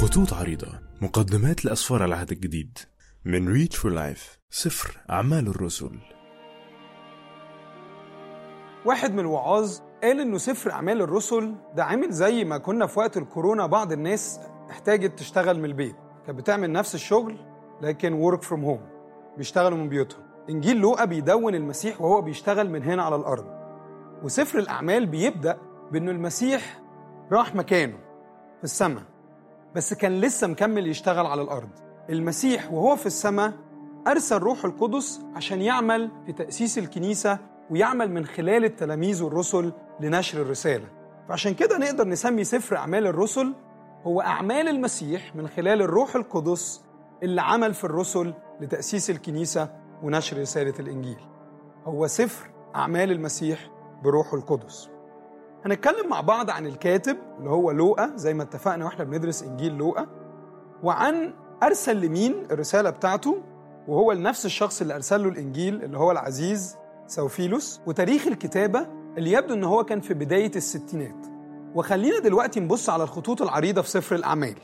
خطوط عريضة مقدمات لأسفار العهد الجديد من ريتش فور لايف سفر أعمال الرسل واحد من الوعاظ قال انه سفر اعمال الرسل ده عامل زي ما كنا في وقت الكورونا بعض الناس احتاجت تشتغل من البيت كانت بتعمل نفس الشغل لكن ورك فروم هوم بيشتغلوا من بيوتهم انجيل لوقا بيدون المسيح وهو بيشتغل من هنا على الارض وسفر الاعمال بيبدا بانه المسيح راح مكانه في السماء بس كان لسه مكمل يشتغل على الارض المسيح وهو في السماء ارسل روح القدس عشان يعمل في تاسيس الكنيسه ويعمل من خلال التلاميذ والرسل لنشر الرساله فعشان كده نقدر نسمي سفر اعمال الرسل هو اعمال المسيح من خلال الروح القدس اللي عمل في الرسل لتاسيس الكنيسه ونشر رساله الانجيل هو سفر اعمال المسيح بروحه القدس هنتكلم مع بعض عن الكاتب اللي هو لوقا زي ما اتفقنا واحنا بندرس انجيل لوقا وعن ارسل لمين الرساله بتاعته وهو لنفس الشخص اللي ارسل له الانجيل اللي هو العزيز سوفيلوس وتاريخ الكتابه اللي يبدو ان هو كان في بدايه الستينات وخلينا دلوقتي نبص على الخطوط العريضه في سفر الاعمال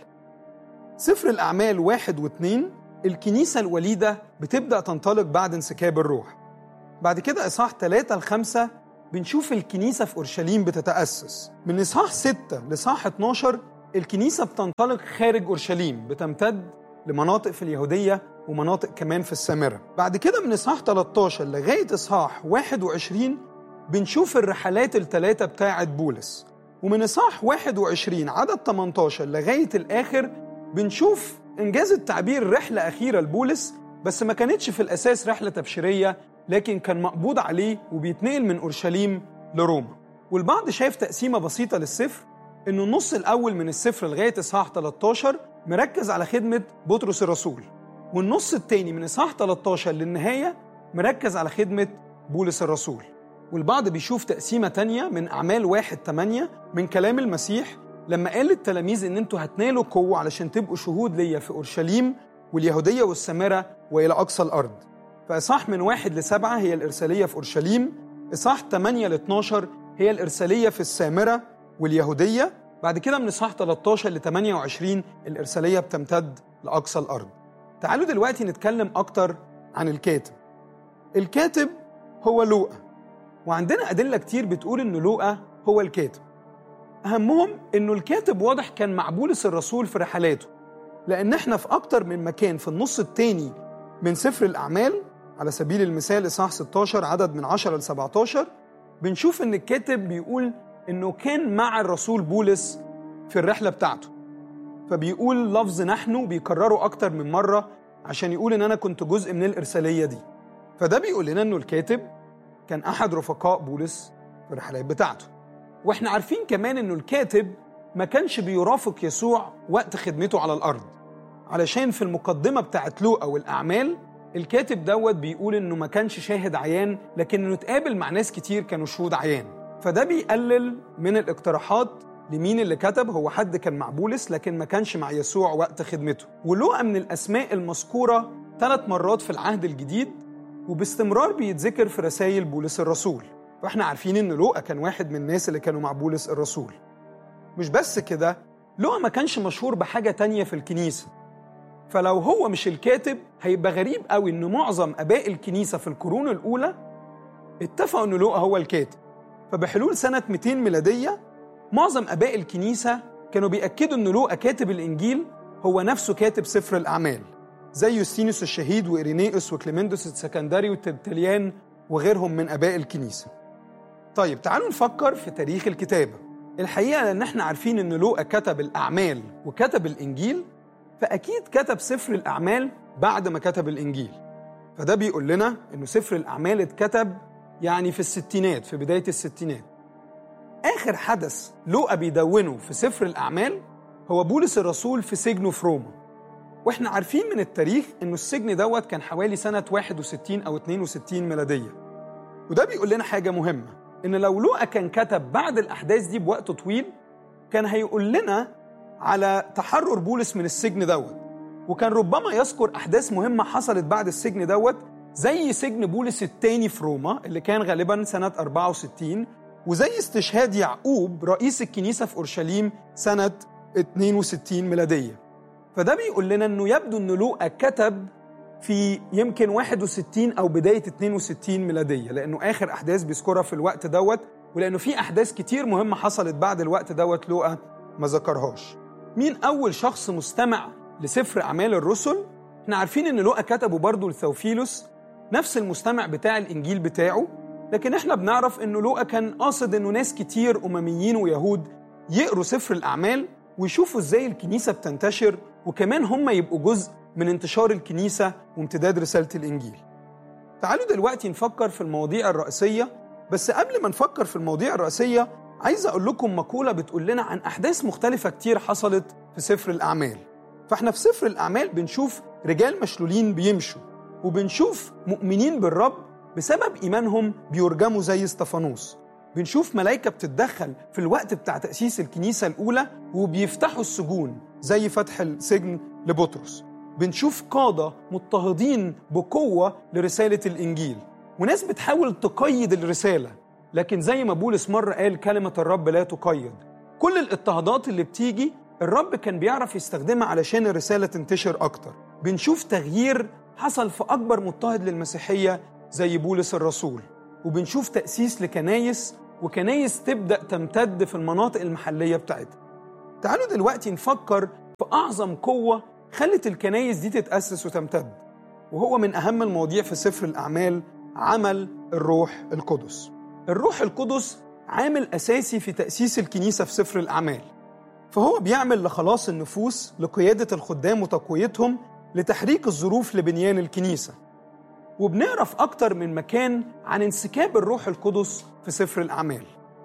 سفر الاعمال واحد واثنين الكنيسه الوليده بتبدا تنطلق بعد انسكاب الروح بعد كده اصحاح ثلاثة لخمسة بنشوف الكنيسة في أورشليم بتتأسس من إصحاح 6 لإصحاح 12 الكنيسة بتنطلق خارج أورشليم بتمتد لمناطق في اليهودية ومناطق كمان في السامرة بعد كده من إصحاح 13 لغاية إصحاح 21 بنشوف الرحلات الثلاثة بتاعة بولس ومن إصحاح 21 عدد 18 لغاية الآخر بنشوف إنجاز التعبير رحلة أخيرة لبولس بس ما كانتش في الأساس رحلة تبشيرية لكن كان مقبوض عليه وبيتنقل من اورشليم لروما والبعض شايف تقسيمه بسيطه للسفر انه النص الاول من السفر لغايه اصحاح 13 مركز على خدمه بطرس الرسول والنص الثاني من اصحاح 13 للنهايه مركز على خدمه بولس الرسول والبعض بيشوف تقسيمه تانية من اعمال واحد 8 من كلام المسيح لما قال للتلاميذ ان انتوا هتنالوا قوه علشان تبقوا شهود ليا في اورشليم واليهوديه والسامره والى اقصى الارض فإصحاح من واحد لسبعة هي الإرسالية في أورشليم إصحاح 8 ل 12 هي الإرسالية في السامرة واليهودية بعد كده من إصحاح 13 ل 28 الإرسالية بتمتد لأقصى الأرض تعالوا دلوقتي نتكلم أكتر عن الكاتب الكاتب هو لوقا وعندنا أدلة كتير بتقول إن لوقا هو الكاتب أهمهم إنه الكاتب واضح كان مع بولس الرسول في رحلاته لأن إحنا في أكتر من مكان في النص التاني من سفر الأعمال على سبيل المثال إصحاح 16 عدد من 10 ل 17 بنشوف إن الكاتب بيقول إنه كان مع الرسول بولس في الرحلة بتاعته فبيقول لفظ نحن بيكرره أكتر من مرة عشان يقول إن أنا كنت جزء من الإرسالية دي فده بيقول لنا إنه الكاتب كان أحد رفقاء بولس في الرحلات بتاعته وإحنا عارفين كمان إنه الكاتب ما كانش بيرافق يسوع وقت خدمته على الأرض علشان في المقدمة بتاعت لوقا والأعمال الكاتب دوت بيقول إنه ما كانش شاهد عيان لكن إنه اتقابل مع ناس كتير كانوا شهود عيان فده بيقلل من الاقتراحات لمين اللي كتب هو حد كان مع بولس لكن ما كانش مع يسوع وقت خدمته ولوقا من الأسماء المذكورة ثلاث مرات في العهد الجديد وباستمرار بيتذكر في رسائل بولس الرسول فاحنا عارفين ان لوقا كان واحد من الناس اللي كانوا مع بولس الرسول مش بس كده لوقا ما كانش مشهور بحاجة تانية في الكنيسة فلو هو مش الكاتب هيبقى غريب قوي ان معظم اباء الكنيسه في القرون الاولى اتفقوا ان لوقا هو الكاتب فبحلول سنه 200 ميلاديه معظم اباء الكنيسه كانوا بياكدوا ان لوقا كاتب الانجيل هو نفسه كاتب سفر الاعمال زي يوستينوس الشهيد وإيرينيوس وكليمندس السكندري وترتليان وغيرهم من اباء الكنيسه طيب تعالوا نفكر في تاريخ الكتابه الحقيقه لان احنا عارفين ان لوقا كتب الاعمال وكتب الانجيل فأكيد كتب سفر الأعمال بعد ما كتب الإنجيل فده بيقول لنا إنه سفر الأعمال اتكتب يعني في الستينات في بداية الستينات آخر حدث لوقا بيدونه في سفر الأعمال هو بولس الرسول في سجنه في روما واحنا عارفين من التاريخ انه السجن دوت كان حوالي سنة 61 أو 62 ميلادية وده بيقول لنا حاجة مهمة إن لو لوقا كان كتب بعد الأحداث دي بوقت طويل كان هيقول لنا على تحرر بولس من السجن دوت وكان ربما يذكر أحداث مهمة حصلت بعد السجن دوت زي سجن بولس الثاني في روما اللي كان غالبا سنة 64 وزي استشهاد يعقوب رئيس الكنيسة في أورشليم سنة 62 ميلادية فده بيقول لنا انه يبدو ان لوقا كتب في يمكن 61 او بدايه 62 ميلاديه لانه اخر احداث بيذكرها في الوقت دوت ولانه في احداث كتير مهمه حصلت بعد الوقت دوت لوقا ما ذكرهاش مين اول شخص مستمع لسفر اعمال الرسل احنا عارفين ان لوقا كتبه برضه لثوفيلوس نفس المستمع بتاع الانجيل بتاعه لكن احنا بنعرف انه لوقا كان قاصد انه ناس كتير امميين ويهود يقروا سفر الاعمال ويشوفوا ازاي الكنيسه بتنتشر وكمان هم يبقوا جزء من انتشار الكنيسه وامتداد رساله الانجيل. تعالوا دلوقتي نفكر في المواضيع الرئيسيه بس قبل ما نفكر في المواضيع الرئيسيه عايز اقول لكم مقوله بتقول لنا عن احداث مختلفه كتير حصلت في سفر الاعمال. فاحنا في سفر الاعمال بنشوف رجال مشلولين بيمشوا وبنشوف مؤمنين بالرب بسبب ايمانهم بيرجموا زي استفانوس بنشوف ملائكة بتتدخل في الوقت بتاع تأسيس الكنيسة الأولى وبيفتحوا السجون زي فتح السجن لبطرس بنشوف قادة مضطهدين بقوة لرسالة الإنجيل وناس بتحاول تقيد الرسالة لكن زي ما بولس مرة قال كلمة الرب لا تقيد كل الاضطهادات اللي بتيجي الرب كان بيعرف يستخدمها علشان الرسالة تنتشر أكتر بنشوف تغيير حصل في أكبر مضطهد للمسيحية زي بولس الرسول وبنشوف تأسيس لكنايس وكنايس تبدأ تمتد في المناطق المحلية بتاعتها تعالوا دلوقتي نفكر في أعظم قوة خلت الكنايس دي تتأسس وتمتد وهو من أهم المواضيع في سفر الأعمال عمل الروح القدس الروح القدس عامل أساسي في تأسيس الكنيسة في سفر الأعمال فهو بيعمل لخلاص النفوس لقيادة الخدام وتقويتهم لتحريك الظروف لبنيان الكنيسة وبنقرا في أكتر من مكان عن انسكاب الروح القدس في سفر الأعمال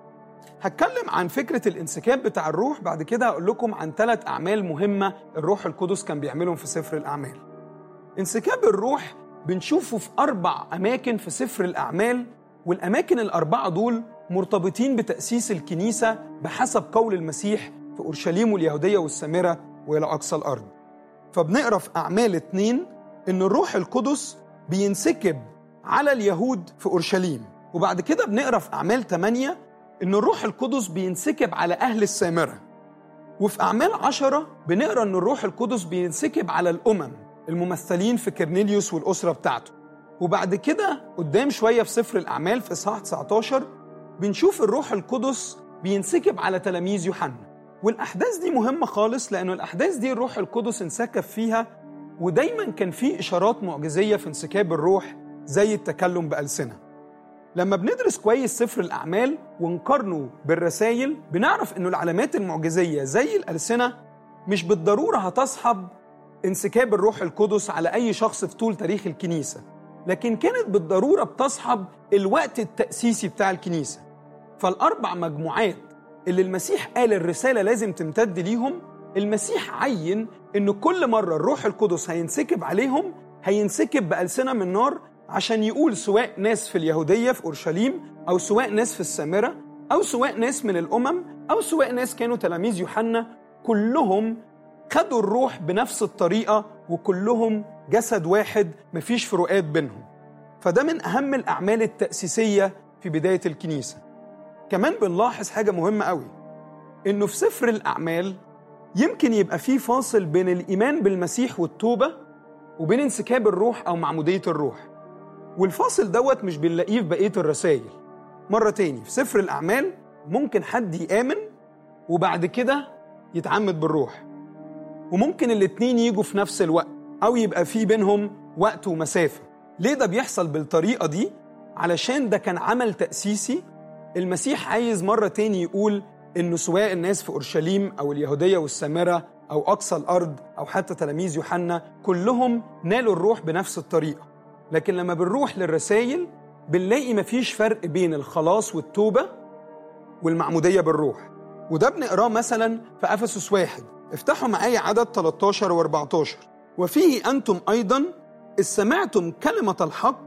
هتكلم عن فكرة الانسكاب بتاع الروح بعد كده هقول لكم عن ثلاث أعمال مهمة الروح القدس كان بيعملهم في سفر الأعمال انسكاب الروح بنشوفه في أربع أماكن في سفر الأعمال والأماكن الأربعة دول مرتبطين بتأسيس الكنيسة بحسب قول المسيح في أورشليم واليهودية والسامرة وإلى أقصى الأرض فبنقرا في أعمال اتنين إن الروح القدس بينسكب على اليهود في أورشليم وبعد كده بنقرا في أعمال 8 إن الروح القدس بينسكب على أهل السامرة وفي أعمال عشرة بنقرا إن الروح القدس بينسكب على الأمم الممثلين في كرنيليوس والأسرة بتاعته وبعد كده قدام شوية في سفر الأعمال في إصحاح 19 بنشوف الروح القدس بينسكب على تلاميذ يوحنا والأحداث دي مهمة خالص لأنه الأحداث دي الروح القدس انسكب فيها ودايما كان في إشارات معجزية في انسكاب الروح زي التكلم بألسنة لما بندرس كويس سفر الأعمال ونقارنه بالرسائل بنعرف إنه العلامات المعجزية زي الألسنة مش بالضرورة هتصحب انسكاب الروح القدس على أي شخص في طول تاريخ الكنيسة لكن كانت بالضرورة بتصحب الوقت التأسيسي بتاع الكنيسة فالأربع مجموعات اللي المسيح قال الرسالة لازم تمتد ليهم المسيح عين إن كل مرة الروح القدس هينسكب عليهم هينسكب بألسنة من نار عشان يقول سواء ناس في اليهودية في أورشليم أو سواء ناس في السامرة أو سواء ناس من الأمم أو سواء ناس كانوا تلاميذ يوحنا كلهم خدوا الروح بنفس الطريقة وكلهم جسد واحد مفيش فروقات بينهم فده من أهم الأعمال التأسيسية في بداية الكنيسة كمان بنلاحظ حاجة مهمة قوي إنه في سفر الأعمال يمكن يبقى في فاصل بين الإيمان بالمسيح والتوبة وبين انسكاب الروح أو معمودية الروح والفاصل دوت مش بنلاقيه في بقية الرسائل مرة تاني في سفر الأعمال ممكن حد يآمن وبعد كده يتعمد بالروح وممكن الاتنين يجوا في نفس الوقت أو يبقى في بينهم وقت ومسافة ليه ده بيحصل بالطريقة دي؟ علشان ده كان عمل تأسيسي المسيح عايز مرة تاني يقول إنه سواء الناس في أورشليم أو اليهودية والسامرة أو أقصى الأرض أو حتى تلاميذ يوحنا كلهم نالوا الروح بنفس الطريقة لكن لما بنروح للرسائل بنلاقي مفيش فرق بين الخلاص والتوبة والمعمودية بالروح وده بنقراه مثلا في أفسس واحد افتحوا معايا عدد 13 و 14 وفيه أنتم أيضا إذ سمعتم كلمة الحق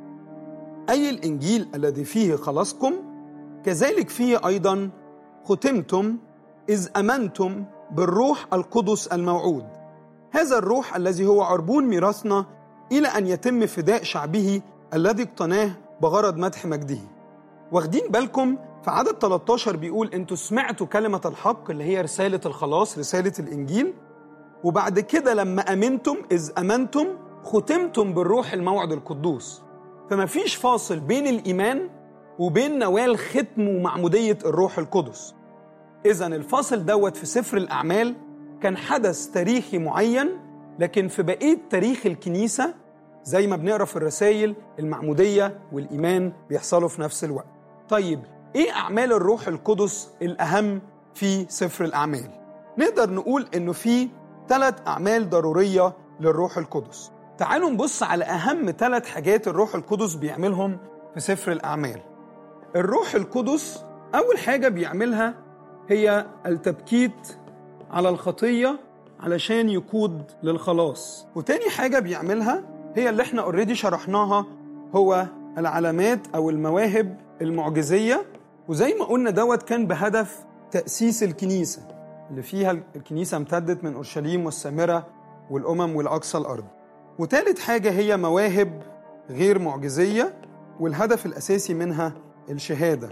أي الإنجيل الذي فيه خلاصكم كذلك فيه أيضا ختمتم إذ أمنتم بالروح القدس الموعود هذا الروح الذي هو عربون ميراثنا إلى أن يتم فداء شعبه الذي اقتناه بغرض مدح مجده واخدين بالكم في عدد 13 بيقول انتوا سمعتوا كلمة الحق اللي هي رسالة الخلاص رسالة الإنجيل وبعد كده لما امنتم اذ امنتم ختمتم بالروح الموعد القدوس فما فيش فاصل بين الايمان وبين نوال ختم ومعموديه الروح القدس اذا الفاصل دوت في سفر الاعمال كان حدث تاريخي معين لكن في بقيه تاريخ الكنيسه زي ما بنقرا في الرسائل المعموديه والايمان بيحصلوا في نفس الوقت طيب ايه اعمال الروح القدس الاهم في سفر الاعمال نقدر نقول انه في ثلاث اعمال ضروريه للروح القدس تعالوا نبص على اهم ثلاث حاجات الروح القدس بيعملهم في سفر الاعمال الروح القدس اول حاجه بيعملها هي التبكيت على الخطيه علشان يقود للخلاص وتاني حاجه بيعملها هي اللي احنا اوريدي شرحناها هو العلامات او المواهب المعجزيه وزي ما قلنا دوت كان بهدف تاسيس الكنيسه اللي فيها الكنيسه امتدت من اورشليم والسامره والامم والاقصى الارض وتالت حاجه هي مواهب غير معجزيه والهدف الاساسي منها الشهاده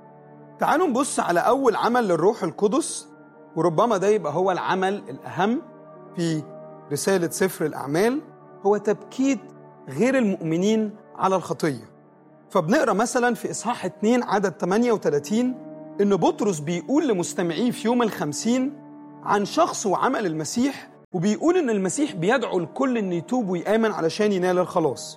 تعالوا نبص على اول عمل للروح القدس وربما ده يبقى هو العمل الاهم في رساله سفر الاعمال هو تبكيت غير المؤمنين على الخطيه فبنقرا مثلا في اصحاح 2 عدد 38 ان بطرس بيقول لمستمعيه في يوم الخمسين عن شخص وعمل المسيح وبيقول ان المسيح بيدعو الكل ان يتوب ويامن علشان ينال الخلاص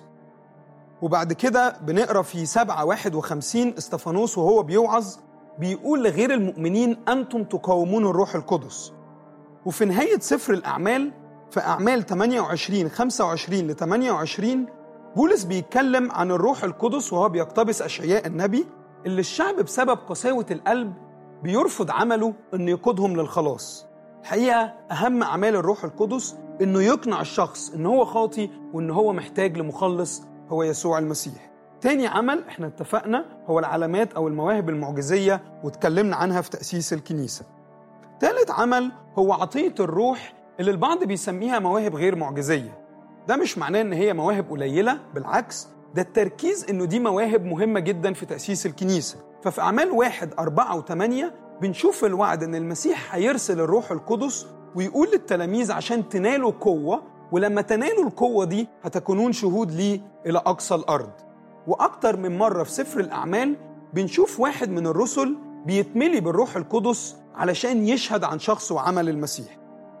وبعد كده بنقرا في 7 51 استفانوس وهو بيوعظ بيقول لغير المؤمنين انتم تقاومون الروح القدس وفي نهايه سفر الاعمال في اعمال 28 25 ل 28 بولس بيتكلم عن الروح القدس وهو بيقتبس اشعياء النبي اللي الشعب بسبب قساوه القلب بيرفض عمله انه يقودهم للخلاص الحقيقه اهم اعمال الروح القدس انه يقنع الشخص ان هو خاطي وان هو محتاج لمخلص هو يسوع المسيح تاني عمل احنا اتفقنا هو العلامات او المواهب المعجزيه واتكلمنا عنها في تاسيس الكنيسه تالت عمل هو عطيه الروح اللي البعض بيسميها مواهب غير معجزيه ده مش معناه ان هي مواهب قليله بالعكس ده التركيز انه دي مواهب مهمه جدا في تاسيس الكنيسه ففي اعمال واحد أربعة وثمانية بنشوف الوعد ان المسيح هيرسل الروح القدس ويقول للتلاميذ عشان تنالوا قوه ولما تنالوا القوه دي هتكونون شهود لي الى اقصى الارض واكتر من مره في سفر الاعمال بنشوف واحد من الرسل بيتملي بالروح القدس علشان يشهد عن شخص وعمل المسيح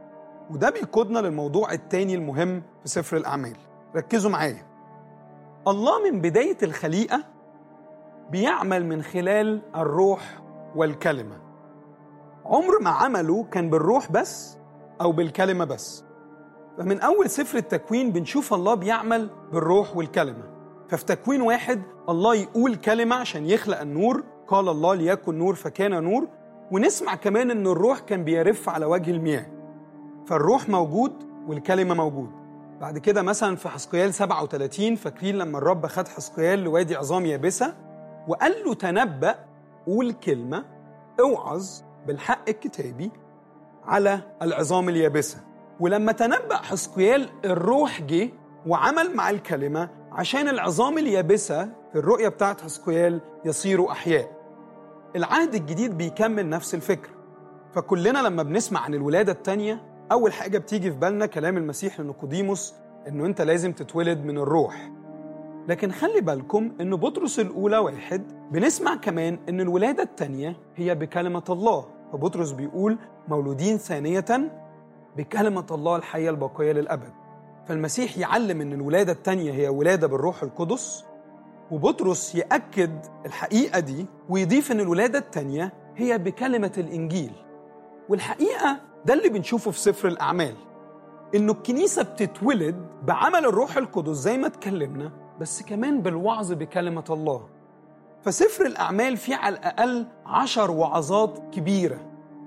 وده بيقودنا للموضوع التاني المهم في سفر الأعمال ركزوا معايا الله من بداية الخليقة بيعمل من خلال الروح والكلمة عمر ما عمله كان بالروح بس أو بالكلمة بس فمن أول سفر التكوين بنشوف الله بيعمل بالروح والكلمة ففي تكوين واحد الله يقول كلمة عشان يخلق النور قال الله ليكن نور فكان نور ونسمع كمان ان الروح كان بيرف على وجه المياه فالروح موجود والكلمة موجود بعد كده مثلا في حسقيال 37 فاكرين لما الرب خد حسقيال لوادي عظام يابسة وقال له تنبأ قول كلمة اوعظ بالحق الكتابي على العظام اليابسة ولما تنبأ حسقيال الروح جه وعمل مع الكلمة عشان العظام اليابسة في الرؤية بتاعت حسقيال يصيروا أحياء العهد الجديد بيكمل نفس الفكرة فكلنا لما بنسمع عن الولادة التانية أول حاجة بتيجي في بالنا كلام المسيح لنيقوديموس إنه أنت لازم تتولد من الروح لكن خلي بالكم إن بطرس الأولى واحد بنسمع كمان إن الولادة التانية هي بكلمة الله فبطرس بيقول مولودين ثانية بكلمة الله الحية الباقية للأبد فالمسيح يعلم إن الولادة التانية هي ولادة بالروح القدس وبطرس يأكد الحقيقة دي ويضيف إن الولادة التانية هي بكلمة الإنجيل والحقيقة ده اللي بنشوفه في سفر الأعمال إنه الكنيسة بتتولد بعمل الروح القدس زي ما اتكلمنا بس كمان بالوعظ بكلمة الله فسفر الأعمال فيه على الأقل عشر وعظات كبيرة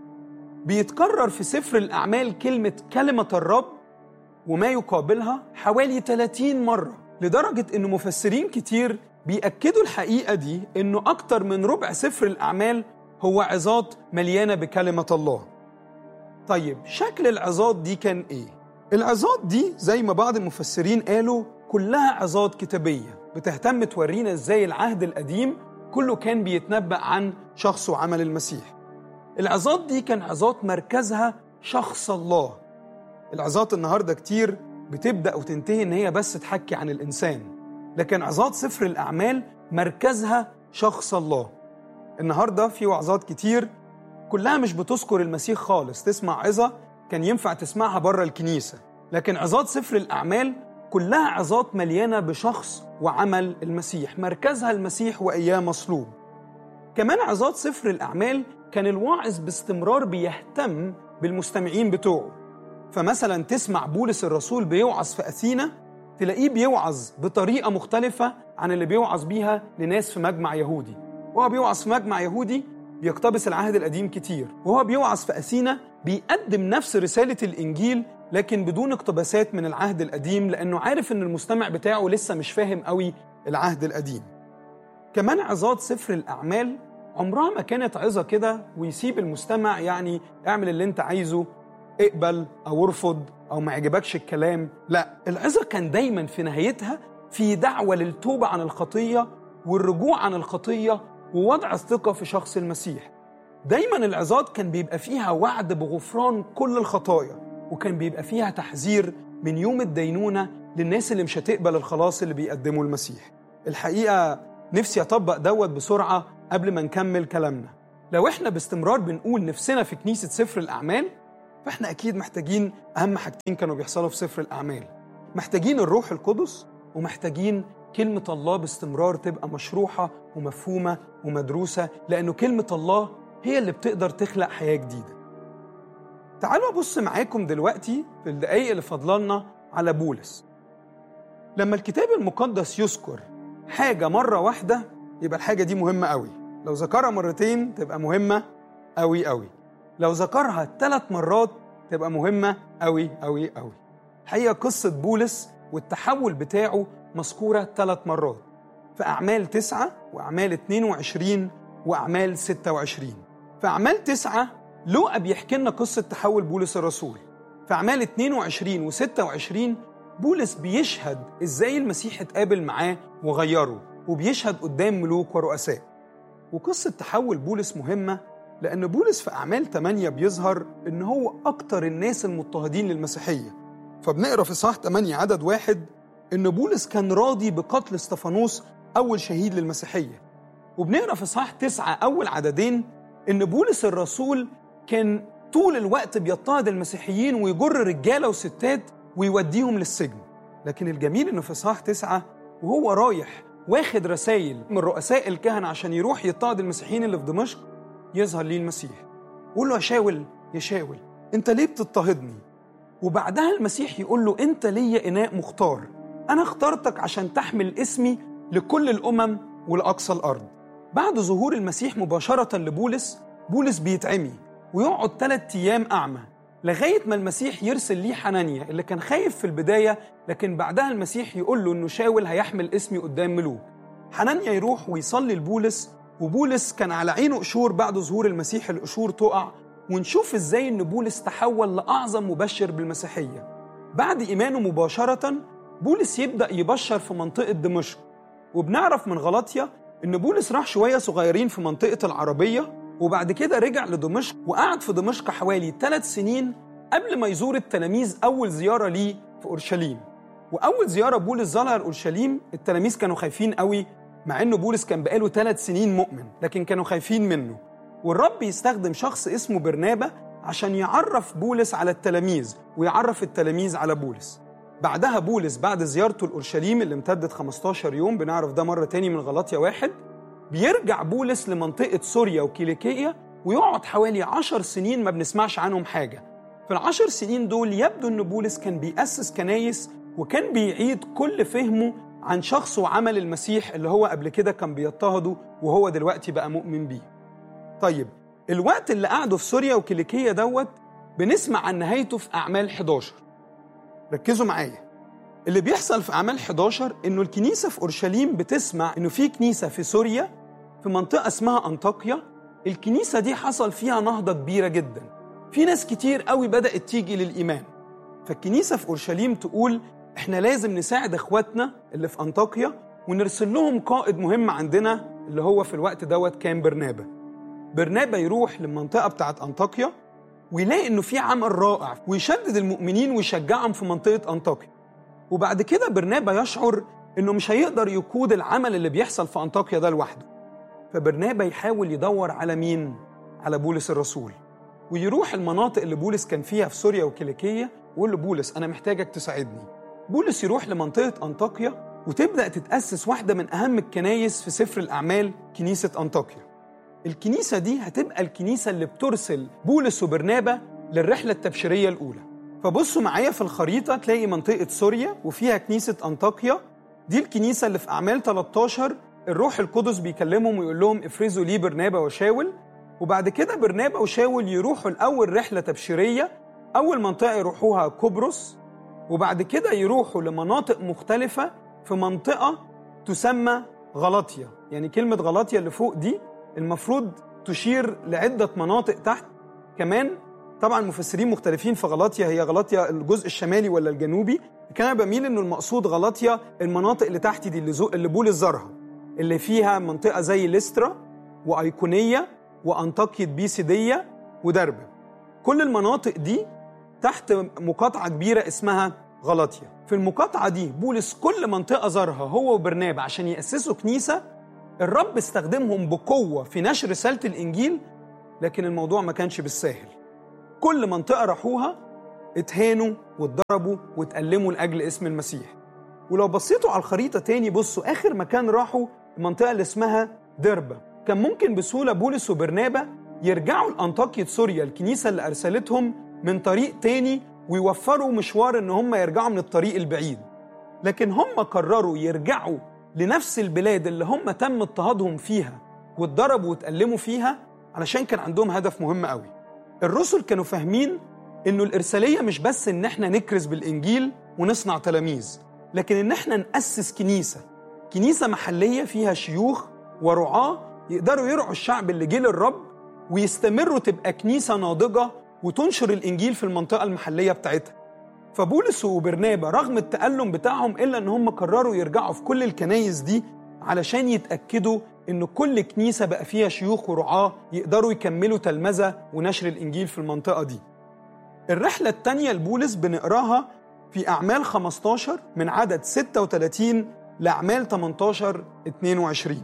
بيتكرر في سفر الأعمال كلمة كلمة الرب وما يقابلها حوالي 30 مرة لدرجة إن مفسرين كتير بيأكدوا الحقيقة دي إنه أكتر من ربع سفر الأعمال هو عظات مليانة بكلمة الله طيب شكل العظات دي كان إيه؟ العظات دي زي ما بعض المفسرين قالوا كلها عظات كتابية بتهتم تورينا إزاي العهد القديم كله كان بيتنبأ عن شخص وعمل المسيح العظات دي كان عظات مركزها شخص الله العظات النهارده كتير بتبدا وتنتهي ان هي بس تحكي عن الانسان لكن عظات سفر الاعمال مركزها شخص الله النهارده في وعظات كتير كلها مش بتذكر المسيح خالص تسمع عظه كان ينفع تسمعها بره الكنيسه لكن عظات سفر الاعمال كلها عظات مليانه بشخص وعمل المسيح مركزها المسيح واياه مصلوب كمان عظات سفر الاعمال كان الواعظ باستمرار بيهتم بالمستمعين بتوعه فمثلا تسمع بولس الرسول بيوعظ في اثينا تلاقيه بيوعظ بطريقه مختلفه عن اللي بيوعظ بيها لناس في مجمع يهودي وهو بيوعظ في مجمع يهودي بيقتبس العهد القديم كتير وهو بيوعظ في اثينا بيقدم نفس رساله الانجيل لكن بدون اقتباسات من العهد القديم لانه عارف ان المستمع بتاعه لسه مش فاهم قوي العهد القديم كمان عظات سفر الاعمال عمرها ما كانت عظه كده ويسيب المستمع يعني اعمل اللي انت عايزه اقبل او ارفض او ما يعجبكش الكلام لا العظه كان دايما في نهايتها في دعوه للتوبه عن الخطيه والرجوع عن الخطيه ووضع الثقه في شخص المسيح دايما العظات كان بيبقى فيها وعد بغفران كل الخطايا وكان بيبقى فيها تحذير من يوم الدينونه للناس اللي مش هتقبل الخلاص اللي بيقدمه المسيح الحقيقه نفسي اطبق دوت بسرعه قبل ما نكمل كلامنا لو احنا باستمرار بنقول نفسنا في كنيسه سفر الاعمال فاحنا اكيد محتاجين اهم حاجتين كانوا بيحصلوا في سفر الاعمال محتاجين الروح القدس ومحتاجين كلمه الله باستمرار تبقى مشروحه ومفهومه ومدروسه لانه كلمه الله هي اللي بتقدر تخلق حياه جديده تعالوا ابص معاكم دلوقتي في الدقايق اللي فاضلالنا على بولس لما الكتاب المقدس يذكر حاجه مره واحده يبقى الحاجه دي مهمه قوي لو ذكرها مرتين تبقى مهمه قوي قوي لو ذكرها ثلاث مرات تبقى مهمة أوي أوي أوي الحقيقة قصة بولس والتحول بتاعه مذكورة ثلاث مرات في أعمال تسعة وأعمال 22 وأعمال 26 في أعمال تسعة لوقا بيحكي لنا قصة تحول بولس الرسول في أعمال 22 و26 بولس بيشهد إزاي المسيح اتقابل معاه وغيره وبيشهد قدام ملوك ورؤساء وقصة تحول بولس مهمة لأن بولس في أعمال 8 بيظهر إن هو أكتر الناس المضطهدين للمسيحية فبنقرا في صح 8 عدد واحد إن بولس كان راضي بقتل استفانوس أول شهيد للمسيحية وبنقرا في صح 9 أول عددين إن بولس الرسول كان طول الوقت بيضطهد المسيحيين ويجر رجالة وستات ويوديهم للسجن لكن الجميل إنه في صح 9 وهو رايح واخد رسائل من رؤساء الكهنة عشان يروح يضطهد المسيحيين اللي في دمشق يظهر ليه المسيح يقول له يا شاول يا شاول انت ليه بتضطهدني وبعدها المسيح يقول له انت ليا اناء مختار انا اخترتك عشان تحمل اسمي لكل الامم ولاقصى الارض بعد ظهور المسيح مباشره لبولس بولس بيتعمي ويقعد ثلاث ايام اعمى لغايه ما المسيح يرسل ليه حنانيا اللي كان خايف في البدايه لكن بعدها المسيح يقول له انه شاول هيحمل اسمي قدام ملوك حنانيا يروح ويصلي لبولس وبولس كان على عينه قشور بعد ظهور المسيح القشور تقع ونشوف ازاي ان بولس تحول لاعظم مبشر بالمسيحيه بعد ايمانه مباشره بولس يبدا يبشر في منطقه دمشق وبنعرف من غلطيا ان بولس راح شويه صغيرين في منطقه العربيه وبعد كده رجع لدمشق وقعد في دمشق حوالي ثلاث سنين قبل ما يزور التلاميذ اول زياره ليه في اورشليم واول زياره بولس زارها لاورشليم التلاميذ كانوا خايفين قوي مع انه بولس كان بقاله ثلاث سنين مؤمن لكن كانوا خايفين منه والرب يستخدم شخص اسمه برنابا عشان يعرف بولس على التلاميذ ويعرف التلاميذ على بولس بعدها بولس بعد زيارته لأورشليم اللي امتدت 15 يوم بنعرف ده مرة تاني من غلطية واحد بيرجع بولس لمنطقة سوريا وكيليكية ويقعد حوالي عشر سنين ما بنسمعش عنهم حاجة في العشر سنين دول يبدو أن بولس كان بيأسس كنايس وكان بيعيد كل فهمه عن شخص وعمل المسيح اللي هو قبل كده كان بيضطهده وهو دلوقتي بقى مؤمن بيه طيب الوقت اللي قعده في سوريا وكيليكية دوت بنسمع عن نهايته في أعمال 11 ركزوا معايا اللي بيحصل في أعمال 11 إنه الكنيسة في أورشليم بتسمع إنه في كنيسة في سوريا في منطقة اسمها أنطاكيا الكنيسة دي حصل فيها نهضة كبيرة جدا في ناس كتير قوي بدأت تيجي للإيمان فالكنيسة في أورشليم تقول إحنا لازم نساعد إخواتنا اللي في أنطاكيا ونرسل لهم قائد مهم عندنا اللي هو في الوقت دوت كان برنابا برنابا يروح للمنطقة بتاعت أنطاكيا ويلاقي انه في عمل رائع ويشدد المؤمنين ويشجعهم في منطقه انطاكيا وبعد كده برنابا يشعر انه مش هيقدر يقود العمل اللي بيحصل في انطاكيا ده لوحده فبرنابا يحاول يدور على مين على بولس الرسول ويروح المناطق اللي بولس كان فيها في سوريا وكيليكيه ويقول له بولس انا محتاجك تساعدني بولس يروح لمنطقه انطاكيا وتبدا تتاسس واحده من اهم الكنايس في سفر الاعمال كنيسه انطاكيا الكنيسه دي هتبقى الكنيسه اللي بترسل بولس وبرنابا للرحله التبشيريه الاولى فبصوا معايا في الخريطه تلاقي منطقه سوريا وفيها كنيسه انطاكيا دي الكنيسه اللي في اعمال 13 الروح القدس بيكلمهم ويقول لهم افرزوا لي برنابا وشاول وبعد كده برنابا وشاول يروحوا لاول رحله تبشيريه اول منطقه يروحوها قبرص وبعد كده يروحوا لمناطق مختلفه في منطقه تسمى غلطيا يعني كلمه غلطيا اللي فوق دي المفروض تشير لعده مناطق تحت كمان طبعا مفسرين مختلفين في غلطيا هي غلطيا الجزء الشمالي ولا الجنوبي لكن انا بميل انه المقصود غلطيا المناطق اللي تحت دي اللي, زو اللي بولس زارها اللي فيها منطقه زي ليسترا وايقونيه وانطاكية بيسيديه ودربه كل المناطق دي تحت مقاطعه كبيره اسمها غلطيا في المقاطعه دي بولس كل منطقه زارها هو وبرنابا عشان ياسسوا كنيسه الرب استخدمهم بقوه في نشر رساله الانجيل لكن الموضوع ما كانش بالساهل كل منطقه راحوها اتهانوا واتضربوا واتألموا لاجل اسم المسيح ولو بصيتوا على الخريطه تاني بصوا اخر مكان راحوا المنطقه اللي اسمها دربه كان ممكن بسهوله بولس وبرنابا يرجعوا لانطاكية سوريا الكنيسه اللي ارسلتهم من طريق تاني ويوفروا مشوار ان هم يرجعوا من الطريق البعيد لكن هم قرروا يرجعوا لنفس البلاد اللي هم تم اضطهادهم فيها واتضربوا واتألموا فيها علشان كان عندهم هدف مهم قوي الرسل كانوا فاهمين انه الارساليه مش بس ان احنا نكرز بالانجيل ونصنع تلاميذ لكن ان احنا ناسس كنيسه كنيسه محليه فيها شيوخ ورعاه يقدروا يرعوا الشعب اللي جه للرب ويستمروا تبقى كنيسه ناضجه وتنشر الانجيل في المنطقه المحليه بتاعتها فبولس وبرنابا رغم التألم بتاعهم إلا إن هم قرروا يرجعوا في كل الكنايس دي علشان يتأكدوا إن كل كنيسة بقى فيها شيوخ ورعاة يقدروا يكملوا تلمذة ونشر الإنجيل في المنطقة دي الرحلة التانية لبولس بنقراها في أعمال 15 من عدد 36 لأعمال 18 22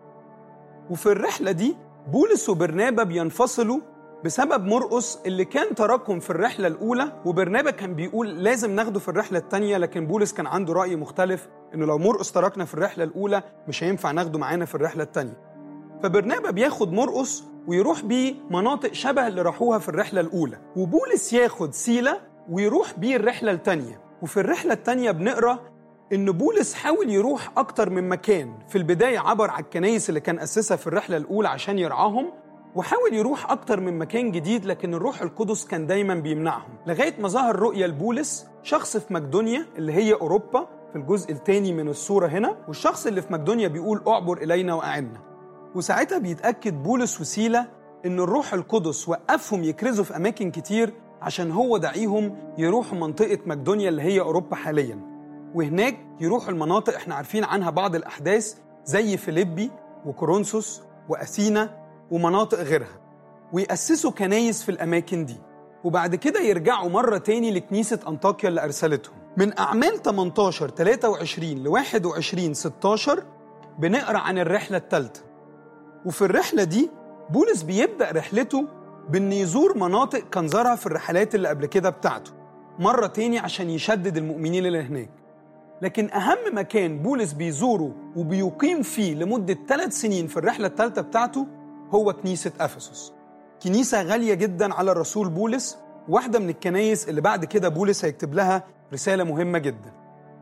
وفي الرحلة دي بولس وبرنابا بينفصلوا بسبب مرقس اللي كان تركهم في الرحلة الأولى وبرنابا كان بيقول لازم ناخده في الرحلة الثانية لكن بولس كان عنده رأي مختلف إنه لو مرقس تركنا في الرحلة الأولى مش هينفع ناخده معانا في الرحلة الثانية فبرنابا بياخد مرقس ويروح بيه مناطق شبه اللي راحوها في الرحلة الأولى وبولس ياخد سيلة ويروح بيه الرحلة الثانية وفي الرحلة الثانية بنقرأ إن بولس حاول يروح أكتر من مكان في البداية عبر على الكنايس اللي كان أسسها في الرحلة الأولى عشان يرعاهم وحاول يروح أكتر من مكان جديد لكن الروح القدس كان دايما بيمنعهم لغاية ما ظهر رؤية لبولس شخص في مقدونيا اللي هي أوروبا في الجزء الثاني من الصورة هنا والشخص اللي في مقدونيا بيقول أعبر إلينا وأعنا وساعتها بيتأكد بولس وسيلة إن الروح القدس وقفهم يكرزوا في أماكن كتير عشان هو دعيهم يروحوا منطقة مقدونيا اللي هي أوروبا حاليا وهناك يروحوا المناطق احنا عارفين عنها بعض الأحداث زي فيليبي وكورنثوس وأثينا ومناطق غيرها ويأسسوا كنايس في الأماكن دي وبعد كده يرجعوا مرة تاني لكنيسة أنطاكيا اللي أرسلتهم من أعمال 18 23 ل 21 16 بنقرأ عن الرحلة الثالثة وفي الرحلة دي بولس بيبدأ رحلته بإن يزور مناطق كان زارها في الرحلات اللي قبل كده بتاعته مرة تاني عشان يشدد المؤمنين اللي هناك لكن أهم مكان بولس بيزوره وبيقيم فيه لمدة ثلاث سنين في الرحلة الثالثة بتاعته هو كنيسة أفسس كنيسة غالية جدا على الرسول بولس واحدة من الكنايس اللي بعد كده بولس هيكتب لها رسالة مهمة جدا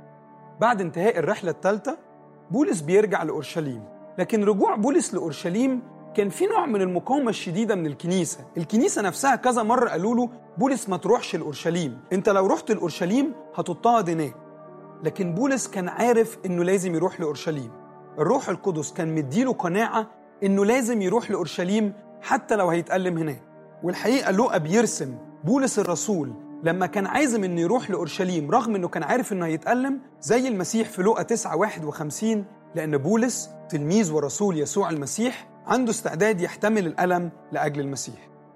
بعد انتهاء الرحلة الثالثة بولس بيرجع لأورشليم لكن رجوع بولس لأورشليم كان في نوع من المقاومة الشديدة من الكنيسة الكنيسة نفسها كذا مرة قالوا له بولس ما تروحش لأورشليم انت لو رحت لأورشليم هتضطهد هناك لكن بولس كان عارف انه لازم يروح لأورشليم الروح القدس كان مديله قناعة انه لازم يروح لأورشليم حتى لو هيتألم هناك والحقيقة لوقا بيرسم بولس الرسول لما كان عازم انه يروح لأورشليم رغم انه كان عارف انه هيتألم زي المسيح في لوقا 9 51 لأن بولس تلميذ ورسول يسوع المسيح عنده استعداد يحتمل الألم لأجل المسيح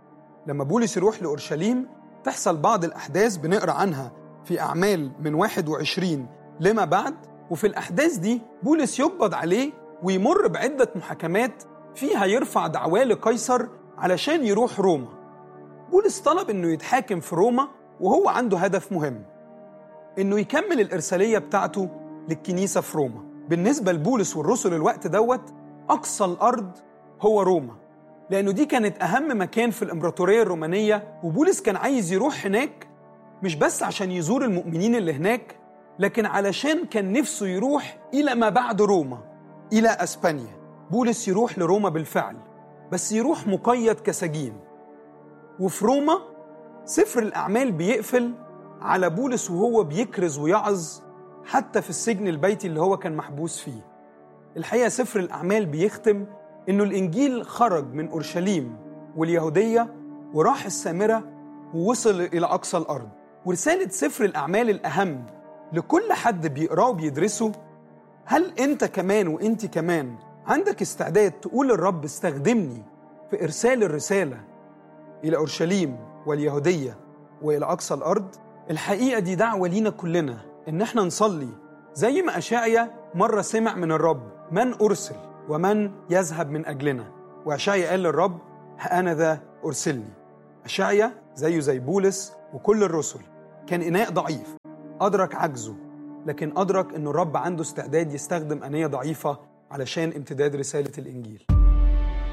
لما بولس يروح لأورشليم تحصل بعض الأحداث بنقرأ عنها في أعمال من 21 لما بعد وفي الأحداث دي بولس يقبض عليه ويمر بعدة محاكمات فيها يرفع دعواه لقيصر علشان يروح روما بولس طلب انه يتحاكم في روما وهو عنده هدف مهم انه يكمل الارساليه بتاعته للكنيسه في روما بالنسبه لبولس والرسل الوقت دوت اقصى الارض هو روما لانه دي كانت اهم مكان في الامبراطوريه الرومانيه وبولس كان عايز يروح هناك مش بس عشان يزور المؤمنين اللي هناك لكن علشان كان نفسه يروح الى ما بعد روما الى اسبانيا بولس يروح لروما بالفعل بس يروح مقيد كسجين وفي روما سفر الأعمال بيقفل على بولس وهو بيكرز ويعظ حتى في السجن البيتي اللي هو كان محبوس فيه الحقيقة سفر الأعمال بيختم إنه الإنجيل خرج من أورشليم واليهودية وراح السامرة ووصل إلى أقصى الأرض ورسالة سفر الأعمال الأهم لكل حد بيقراه وبيدرسه هل أنت كمان وأنت كمان عندك استعداد تقول للرب استخدمني في إرسال الرسالة إلى أورشليم واليهودية وإلى أقصى الأرض الحقيقة دي دعوة لينا كلنا إن احنا نصلي زي ما أشعيا مرة سمع من الرب من أرسل ومن يذهب من أجلنا وأشعيا قال للرب أنا ذا أرسلني أشعيا زيه زي بولس وكل الرسل كان إناء ضعيف أدرك عجزه لكن أدرك إنه الرب عنده استعداد يستخدم أنية ضعيفة علشان امتداد رسالة الإنجيل